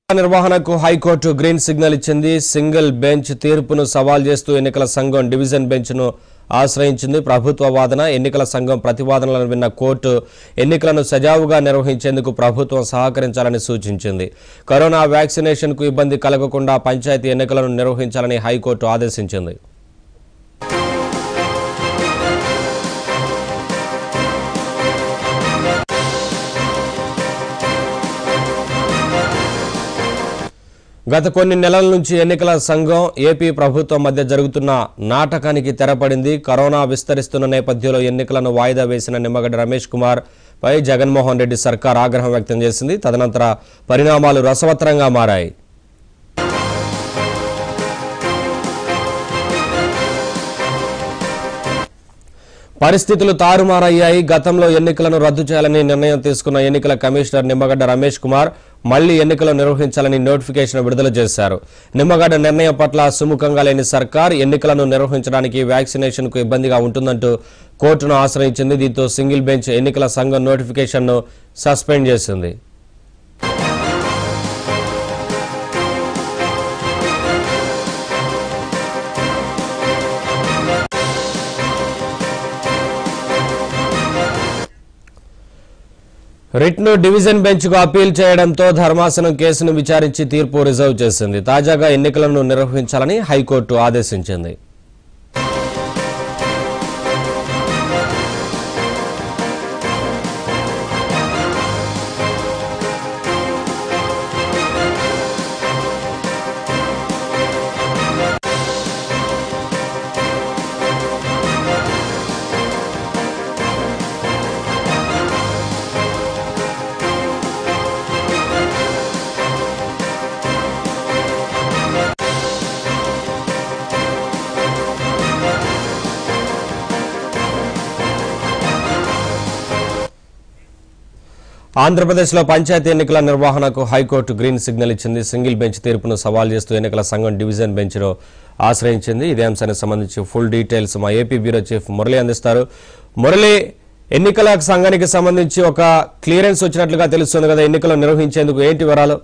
నిర్వహణకు high court green signal ఇచ్చింది single bench తీర్పును సవాల్ చేస్తూ ఎన్నికల సంఘం డివిజన్ బెంచ్ను ఆశ్రయించింది ప్రభుత్వ వాదన ఎన్నికల సంఘం ప్రతివాదనలను విన్న కోర్టు ఎన్నికలను సజావుగా నిర్వహించేందుకు ప్రభుత్వం సహకరించాలని సూచించింది కరోనా వ్యాక్సినేషన్కు ఇబ్బంది కలగకుండా పంచాయతీ ఎన్నికలను నిర్వహించాలని హైకోర్టు ఆదేశించింది గత కొన్ని నెలల నుంచి ఎన్నికల సంఘం ఏపీ ప్రభుత్వం మధ్య జరుగుతున్న నాటకానికి తెరపడింది కరోనా విస్తరిస్తున్న నేపథ్యంలో ఎన్నికలను వాయిదా వేసిన నిమ్మగడ్డ రమేష్ కుమార్ పై జగన్మోహన్ రెడ్డి సర్కార్ ఆగ్రహం వ్యక్తం చేసింది తదనంతర పరిణామాలు రసవత్తరంగా మారాయి పరిస్థితులు తారుమారయ్యాయి గతంలో ఎన్నికలను రద్దు చేయాలని నిర్ణయం తీసుకున్న ఎన్నికల కమిషనర్ నిమ్మగడ్డ రమేష్ కుమార్ మళ్లీ ఎన్నికలు నిర్వహించాలని నోటిఫికేషన్ విడుదల చేశారు నిమ్మగడ్డ నిర్ణయం పట్ల సుముఖంగా లేని సర్కార్ ఎన్నికలను నిర్వహించడానికి వ్యాక్సినేషన్ కు ఇబ్బందిగా ఉంటుందంటూ కోర్టును ఆశ్రయించింది దీంతో సింగిల్ బెంచ్ ఎన్నికల సంఘం నోటిఫికేషన్ను సస్పెండ్ చేసింది రిట్ను డివిజన్ బెంచ్ కు అప్పీల్ చేయడంతో ధర్మాసనం కేసును విచారించి తీర్పు రిజర్వ్ చేసింది తాజాగా ఎన్నికలను నిర్వహించాలని హైకోర్టు ఆదేశించింది ఆంధ్రప్రదేశ్లో పంచాయతీ ఎన్నికల నిర్వహణకు హైకోర్టు గ్రీన్ సిగ్నల్ ఇచ్చింది సింగిల్ బెంచ్ తీర్పును సవాల్ చేస్తూ ఎన్నికల సంఘం డివిజన్ బెంచ్ను ఆశ్రయించింది ఇదే అంశానికి సంబంధించి ఫుల్ డీటెయిల్స్ మా ఏపీ బ్యూరో చీఫ్ మురళి అందిస్తారు మురళి ఎన్నికల సంఘానికి సంబంధించి ఒక క్లియరెన్స్ వచ్చినట్లుగా తెలుస్తుంది కదా ఎన్నికలు నిర్వహించేందుకు ఏంటి వివరాలు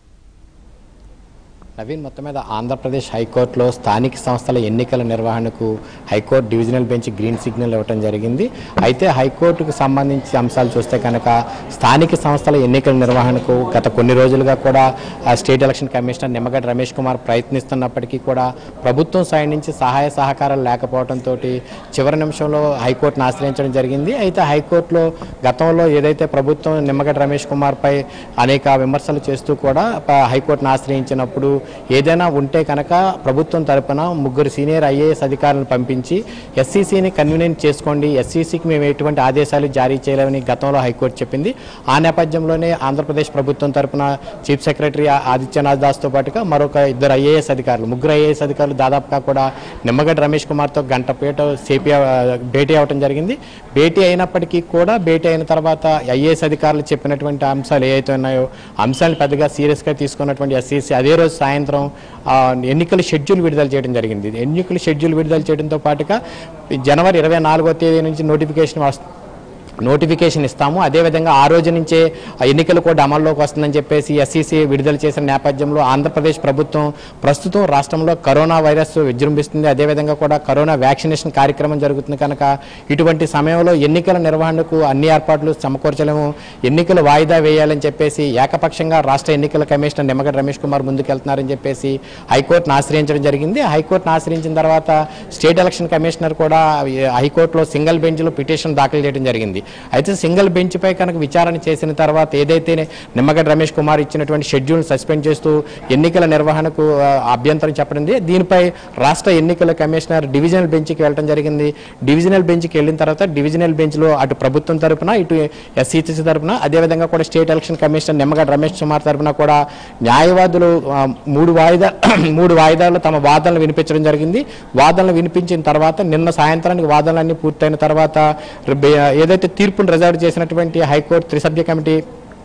నవీన్ మొత్తం మీద ఆంధ్రప్రదేశ్ హైకోర్టులో స్థానిక సంస్థల ఎన్నికల నిర్వహణకు high court divisional bench green signal ఇవ్వడం జరిగింది అయితే హైకోర్టుకు సంబంధించి అంశాలు చూస్తే కనుక స్థానిక సంస్థల ఎన్నికల నిర్వహణకు గత కొన్ని రోజులుగా కూడా ఆ, state election commissioner Nimmagadda Ramesh Kumar ప్రయత్నిస్తున్నప్పటికీ కూడా ప్రభుత్వం సైడ్ నుంచి సహాయ సహకారాలు లేకపోవడంతో చివరి నిమిషంలో హైకోర్టును ఆశ్రయించడం జరిగింది అయితే హైకోర్టులో గతంలో ఏదైతే ప్రభుత్వం నిమ్మగడ్డ రమేష్ కుమార్ పై అనేక విమర్శలు చేస్తూ కూడా ప- హైకోర్టును ఆశ్రయించినప్పుడు ఏదైనా ఉంటే కనుక ప్రభుత్వం తరపున ముగ్గురు సీనియర్ ఐఏఎస్ అధికారులను పంపించి ఎస్సీసీని కన్వీనియంట్ చేసుకోండి ఎస్సీసీకి మేము ఎటువంటి ఆదేశాలు జారీ చేయలేమని గతంలో హైకోర్టు చెప్పింది ఆ నేపథ్యంలోనే ఆంధ్రప్రదేశ్ ప్రభుత్వం తరపున చీఫ్ సెక్రటరీ ఆదిత్యనాథ్ దాస్తో పాటుగా మరొక ఇద్దరు ఐఏఎస్ అధికారులు ముగ్గురు ఐఏఎస్ అధికారులు దాదాపుగా కూడా నిమ్మగడ్డ రమేష్ కుమార్తో గంట పేట సేపీ భేటీ అవ్వడం జరిగింది భేటీ అయినప్పటికీ కూడా భేటీ అయిన తర్వాత ఐఏఎస్ అధికారులు చెప్పినటువంటి అంశాలు ఏవైతే ఉన్నాయో అంశాలను పెద్దగా సీరియస్గా తీసుకున్నటువంటి ఎస్సీసీ అదే రోజు సాయంత్రం ఆ, ఎన్నికల షెడ్యూల్ విడుదల చేయడం జరిగింది ఎన్నికల షెడ్యూల్ విడుదల చేయడంతో పాటుగా జనవరి ఇరవై నాలుగో తేదీ నుంచి నోటిఫికేషన్ వస్తుంది నోటిఫికేషన్ ఇస్తాము అదేవిధంగా ఆ రోజు నుంచే ఆ ఎన్నికలు కూడా అమల్లోకి వస్తుందని చెప్పేసి ఎస్సీసీ విడుదల చేసిన నేపథ్యంలో ఆంధ్రప్రదేశ్ ప్రభుత్వం ప్రస్తుతం రాష్ట్రంలో కరోనా వైరస్ విజృంభిస్తుంది అదేవిధంగా కూడా కరోనా వ్యాక్సినేషన్ కార్యక్రమం జరుగుతుంది కనుక ఇటువంటి సమయంలో ఎన్నికల నిర్వహణకు అన్ని ఏర్పాట్లు సమకూర్చలేము ఎన్నికలు వాయిదా వేయాలని చెప్పేసి ఏకపక్షంగా రాష్ట్ర ఎన్నికల కమిషనర్ నిమ్మగడ్డ రమేష్ కుమార్ ముందుకెళ్తున్నారని చెప్పేసి హైకోర్టును ఆశ్రయించడం జరిగింది హైకోర్టును ఆశ్రయించిన తర్వాత స్టేట్ ఎలక్షన్ కమిషనర్ కూడా ఈ హైకోర్టులో సింగిల్ బెంచ్లో పిటిషన్ దాఖలు చేయడం జరిగింది అయితే సింగిల్ బెంచ్ పై కనుక విచారణ చేసిన తర్వాత ఏదైతే నిమ్మగడ్డ రమేష్ కుమార్ ఇచ్చినటువంటి షెడ్యూల్ సస్పెండ్ చేస్తూ ఎన్నికల నిర్వహణకు ఆ, అభ్యంతరం చెప్పడింది దీనిపై రాష్ట్ర ఎన్నికల కమిషనర్ డివిజనల్ బెంచ్కి వెళ్ళడం జరిగింది డివిజనల్ బెంచ్కి వెళ్ళిన తర్వాత డివిజనల్ బెంచ్లో అటు ప్రభుత్వం తరపున ఇటు ఎస్సీసీ తరపున అదేవిధంగా కూడా state election commissioner Nimmagadda Ramesh Kumar తరపున కూడా న్యాయవాదులు ఆ, మూడు వాయిదా మూడు వాయిదాల్లో తమ వాదనలు వినిపించడం జరిగింది వాదనలు వినిపించిన తర్వాత నిన్న సాయంత్రానికి వాదనలన్నీ పూర్తయిన తర్వాత రే- ఏదైతే తీర్పును రిజర్వ్ చేసినటువంటి హైకోర్టు త్రిసభ్య కమిటీ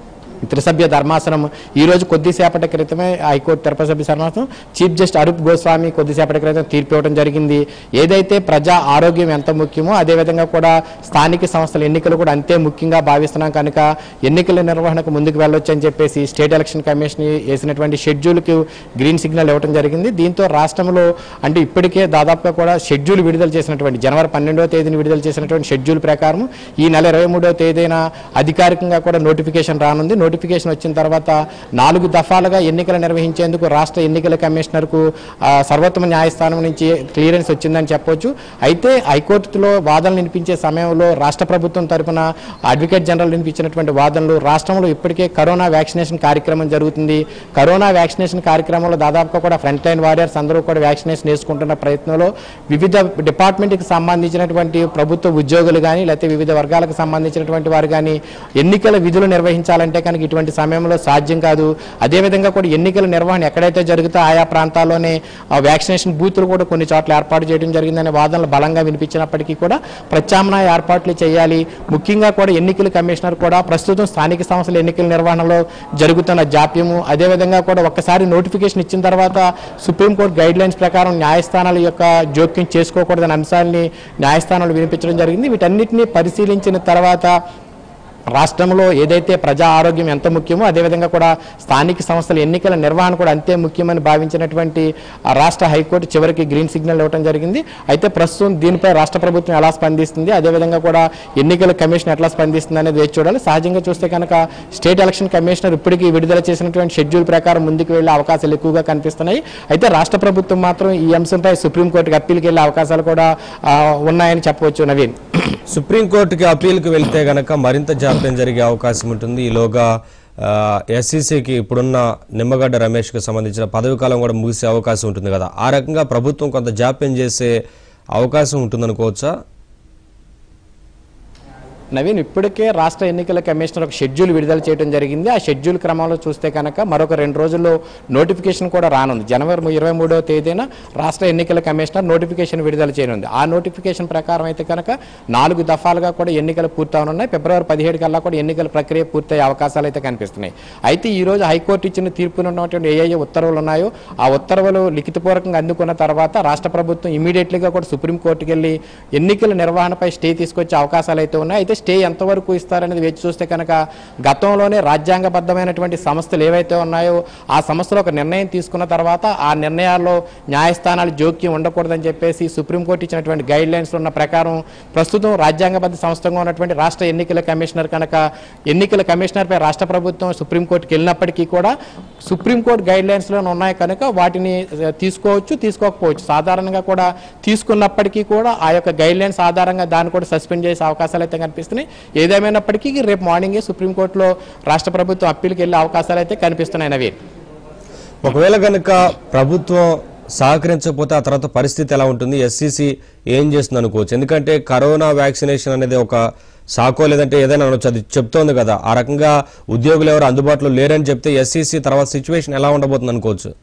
త్రిసభ్య ధర్మాసనం ఈ రోజు కొద్దిసేపటి క్రితమే హైకోర్టు త్రిసభ్య ధర్మాసనం చీఫ్ జస్టిస్ అరూప్ గోస్వామి కొద్దిసేపటి క్రితం తీర్పు ఇవ్వడం జరిగింది ఏదైతే ప్రజా ఆరోగ్యం ఎంత ముఖ్యమో అదేవిధంగా కూడా స్థానిక సంస్థల ఎన్నికలు కూడా అంతే ముఖ్యంగా భావిస్తున్నాం కనుక ఎన్నికల నిర్వహణకు ముందుకు వెళ్ళొచ్చు అని చెప్పేసి స్టేట్ ఎలక్షన్ కమిషన్ వేసినటువంటి షెడ్యూల్కి గ్రీన్ సిగ్నల్ ఇవ్వడం జరిగింది దీంతో రాష్ట్రంలో అంటే ఇప్పటికే దాదాపుగా కూడా షెడ్యూల్ విడుదల చేసినటువంటి జనవరి పన్నెండవ తేదీని విడుదల చేసినటువంటి షెడ్యూల్ ప్రకారం ఈ నెల ఇరవై మూడవ తేదీన అధికారికంగా కూడా నోటిఫికేషన్ రానుంది నోటిఫికేషన్ వచ్చిన తర్వాత నాలుగు దఫాలుగా ఎన్నికలు నిర్వహించేందుకు రాష్ట్ర ఎన్నికల కమిషనర్కు ఆ, సర్వోత్తమ న్యాయస్థానం నుంచి క్లియరెన్స్ వచ్చిందని చెప్పొచ్చు అయితే హైకోర్టులో వాదనలు వినిపించే సమయంలో రాష్ట్ర ప్రభుత్వం తరపున అడ్వకేట్ జనరల్ వినిపించినటువంటి వాదనలు రాష్ట్రంలో ఇప్పటికే కరోనా వ్యాక్సినేషన్ కార్యక్రమం జరుగుతుంది కరోనా వ్యాక్సినేషన్ కార్యక్రమంలో దాదాపుగా కూడా ఫ్రంట్ లైన్ వారియర్స్ అందరూ కూడా వ్యాక్సినేషన్ వేసుకుంటున్న ప్రయత్నంలో వివిధ డిపార్ట్మెంట్కి సంబంధించినటువంటి ప్రభుత్వ ఉద్యోగులు కానీ లేకపోతే వివిధ వర్గాలకు సంబంధించినటువంటి వారు కానీ ఎన్నికల విధులు నిర్వహించాలంటే కనుక ఇటువంటి సమయంలో సాధ్యం కాదు అదేవిధంగా కూడా ఎన్నికల నిర్వహణ ఎక్కడైతే జరుగుతో ఆయా ప్రాంతాల్లోనే ఆ వ్యాక్సినేషన్ బూతులు కూడా కొన్ని చోట్ల ఏర్పాటు చేయడం జరిగిందనే వాదనలు బలంగా వినిపించినప్పటికీ కూడా ప్రత్యామ్నాయ ఏర్పాట్లు చేయాలి ముఖ్యంగా కూడా ఎన్నికల కమిషనర్ కూడా ప్రస్తుతం స్థానిక సంస్థల ఎన్నికల నిర్వహణలో జరుగుతున్న జాప్యము అదేవిధంగా కూడా ఒక్కసారి నోటిఫికేషన్ ఇచ్చిన తర్వాత సుప్రీంకోర్టు గైడ్ లైన్స్ ప్రకారం న్యాయస్థానాల యొక్క జోక్యం చేసుకోకూడదనే అంశాలని న్యాయస్థానాలు వినిపించడం జరిగింది వీటన్నిటిని పరిశీలించిన తర్వాత రాష్ట్రంలో ఏదైతే ప్రజా ఆరోగ్యం ఎంత ముఖ్యమో అదేవిధంగా కూడా స్థానిక సంస్థల ఎన్నికల నిర్వహణ కూడా అంతే ముఖ్యమని భావించినటువంటి ఆ రాష్ట్ర హైకోర్టు చివరికి గ్రీన్ సిగ్నల్ ఇవ్వడం జరిగింది అయితే ప్రస్తుతం దీనిపై రాష్ట్ర ప్రభుత్వం ఎలా స్పందిస్తుంది అదేవిధంగా కూడా ఎన్నికల కమిషన్ ఎట్లా స్పందిస్తుంది అనేది వేచి చూడాలి సహజంగా చూస్తే కనుక స్టేట్ ఎలక్షన్ కమిషనర్ ఇప్పటికీ విడుదల చేసినటువంటి షెడ్యూల్ ప్రకారం ముందుకు వెళ్లే అవకాశాలు ఎక్కువగా కనిపిస్తున్నాయి అయితే రాష్ట్ర ప్రభుత్వం మాత్రం ఈ అంశంపై సుప్రీంకోర్టుకి అప్పీల్కి వెళ్లే అవకాశాలు కూడా ఆ, ఉన్నాయని చెప్పవచ్చు నవీన్ సుప్రీంకోర్టుకి అప్పీల్కి వెళ్తే గనక మరింత జాప్యం జరిగే అవకాశం ఉంటుంది ఈలోగా ఎస్సీసీకి ఇప్పుడున్న నిమ్మగడ్డ రమేష్కి సంబంధించిన పదవి కాలం కూడా ముగిసే అవకాశం ఉంటుంది కదా ఆ రకంగా ప్రభుత్వం కొంత జాప్యం చేసే అవకాశం ఉంటుందనుకోవచ్చా నవీన్ ఇప్పటికే రాష్ట్ర ఎన్నికల కమిషనర్ ఒక షెడ్యూల్ విడుదల చేయడం జరిగింది ఆ షెడ్యూల్ క్రమంలో చూస్తే కనుక మరొక రెండు రోజుల్లో నోటిఫికేషన్ కూడా రానుంది జనవరి ఇరవై మూడవ తేదీన రాష్ట్ర ఎన్నికల కమిషనర్ నోటిఫికేషన్ విడుదల చేయనుంది ఆ నోటిఫికేషన్ ప్రకారం అయితే కనుక నాలుగు దఫాలుగా కూడా ఎన్నికలు పూర్తవనున్నాయి ఫిబ్రవరి పదిహేడు కల్లా కూడా ఎన్నికల ప్రక్రియ పూర్తయ్యే అవకాశాలు అయితే కనిపిస్తున్నాయి అయితే ఈ రోజు హైకోర్టు ఇచ్చిన తీర్పున ఉన్నటువంటి ఏ ఏ ఉత్తర్వులు ఉన్నాయో ఆ ఉత్తర్వులు లిఖితపూర్వకంగా అందుకున్న తర్వాత రాష్ట్ర ప్రభుత్వం ఇమీడియట్లీగా కూడా సుప్రీంకోర్టుకి వెళ్ళి ఎన్నికల నిర్వహణపై స్టే తీసుకొచ్చే అవకాశాలు అయితే ఉన్నాయి అయితే స్టే ఎంతవరకు ఇస్తారనేది వేచి చూస్తే కనుక గతంలోనే రాజ్యాంగబద్ధమైనటువంటి సంస్థలు ఏవైతే ఉన్నాయో ఆ సంస్థలు ఒక నిర్ణయం తీసుకున్న తర్వాత ఆ నిర్ణయాల్లో న్యాయస్థానాలు జోక్యం ఉండకూడదని చెప్పేసి సుప్రీంకోర్టు ఇచ్చినటువంటి గైడ్ లైన్స్ ఉన్న ప్రకారం ప్రస్తుతం రాజ్యాంగబద్ధ సంస్థగా ఉన్నటువంటి రాష్ట్ర ఎన్నికల కమిషనర్ కనుక ఎన్నికల కమిషనర్పై రాష్ట్ర ప్రభుత్వం సుప్రీంకోర్టుకి వెళ్ళినప్పటికీ కూడా సుప్రీంకోర్టు గైడ్ లైన్స్లో ఉన్నాయి కనుక వాటిని ఆ, తీసుకోవచ్చు తీసుకోకపోవచ్చు సాధారణంగా కూడా తీసుకున్నప్పటికీ కూడా ఆ యొక్క గైడ్ లైన్స్ ఆధారంగా దాన్ని కూడా సస్పెండ్ చేసే అవకాశాలు అయితే కనిపిస్తున్నాయి ఏదేమైనప్పటికీ రేపు మార్నింగే సుప్రీంకోర్టులో రాష్ట్ర ప్రభుత్వం అప్పీల్కి వెళ్ళే అవకాశాలు అయితే కనిపిస్తున్నాయి నవీన్ ఒకవేళ కనుక ప్రభుత్వం సహకరించకపోతే ఆ తర్వాత పరిస్థితి ఎలా ఉంటుంది ఎస్సీసీ ఏం చేస్తుంది అనుకోవచ్చు ఎందుకంటే కరోనా వ్యాక్సినేషన్ అనేది ఒక సాకో లేదంటే ఏదైనా అనొచ్చు అది చెప్తోంది కదా ఆ రకంగా ఉద్యోగులు ఎవరు అందుబాటులో లేరని చెప్తే ఎస్సీసీ తర్వాత సిచ్యువేషన్ ఎలా ఉండబోతుంది అనుకోవచ్చు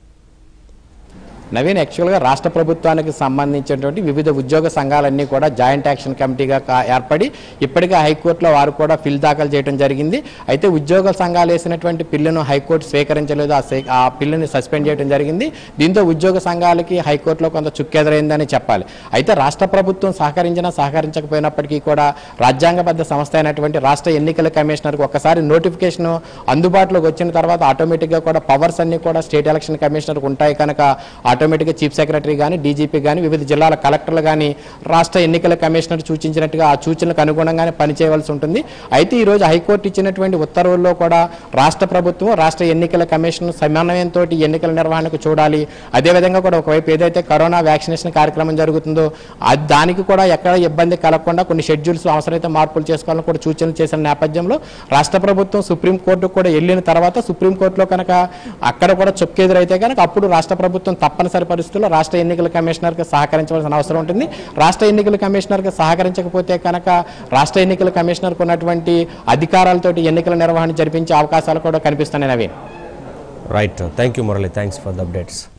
నవీన్ యాక్చువల్గా రాష్ట్ర ప్రభుత్వానికి సంబంధించినటువంటి వివిధ ఉద్యోగ సంఘాలన్నీ కూడా జాయింట్ యాక్షన్ కమిటీగా కా- ఏర్పడి ఇప్పటికే హైకోర్టులో వారు కూడా ఫిల్ దాఖలు చేయడం జరిగింది అయితే ఉద్యోగ సంఘాలు వేసినటువంటి పిల్లను హైకోర్టు స్వీకరించలేదు ఆ సే- ఆ పిల్లని సస్పెండ్ చేయడం జరిగింది దీంతో ఉద్యోగ సంఘాలకి హైకోర్టులో కొంత చుక్కెదురైందని చెప్పాలి అయితే రాష్ట్ర ప్రభుత్వం సహకరించినా సహకరించకపోయినప్పటికీ కూడా రాజ్యాంగబద్ధ సంస్థ అయినటువంటి రాష్ట్ర ఎన్నికల కమిషనర్కి ఒక్కసారి నోటిఫికేషన్ అందుబాటులోకి వచ్చిన తర్వాత ఆటోమేటిక్గా కూడా పవర్స్ అన్ని కూడా స్టేట్ ఎలక్షన్ కమిషనర్కి ఉంటాయి కనుక ఆటోమేటిక్గా చీఫ్ సెక్రటరీ కానీ డీజీపీ కానీ వివిధ జిల్లాల కలెక్టర్లు కానీ రాష్ట్ర ఎన్నికల కమిషనర్ సూచించినట్టుగా ఆ సూచనలకు అనుగుణంగానే పనిచేయవలసి ఉంటుంది అయితే ఈ రోజు హైకోర్టు ఇచ్చినటువంటి ఉత్తర్వుల్లో కూడా రాష్ట్ర ప్రభుత్వం రాష్ట్ర ఎన్నికల కమిషన్ సమన్వయంతో ఎన్నికల నిర్వహణకు చూడాలి అదేవిధంగా కూడా ఒకవైపు ఏదైతే కరోనా వ్యాక్సినేషన్ కార్యక్రమం జరుగుతుందో అది దానికి కూడా ఎక్కడ ఇబ్బంది కలగకుండా కొన్ని షెడ్యూల్స్ అవసరమైతే మార్పులు చేసుకోవాలని కూడా సూచనలు చేసిన నేపథ్యంలో రాష్ట్ర ప్రభుత్వం సుప్రీంకోర్టుకు కూడా వెళ్ళిన తర్వాత సుప్రీంకోర్టులో కనుక అక్కడ కూడా చొక్కెదురైతే కనుక అప్పుడు రాష్ట్ర ప్రభుత్వం తప్పనిసరి పరిస్థితుల్లో రాష్ట్ర ఎన్నికల కమిషనర్కి సహకరించవలసిన అవసరం ఉంటుంది రాష్ట్ర ఎన్నికల కమిషనర్కి సహకరించకపోతే కనుక రాష్ట్ర ఎన్నికల కమిషనర్కు ఉన్నటువంటి అధికారాలతోటి ఎన్నికల నిర్వహణ జరిపించే అవకాశాలు కూడా కనిపిస్తున్నాయి Naveen right thank you Murali thanks for the updates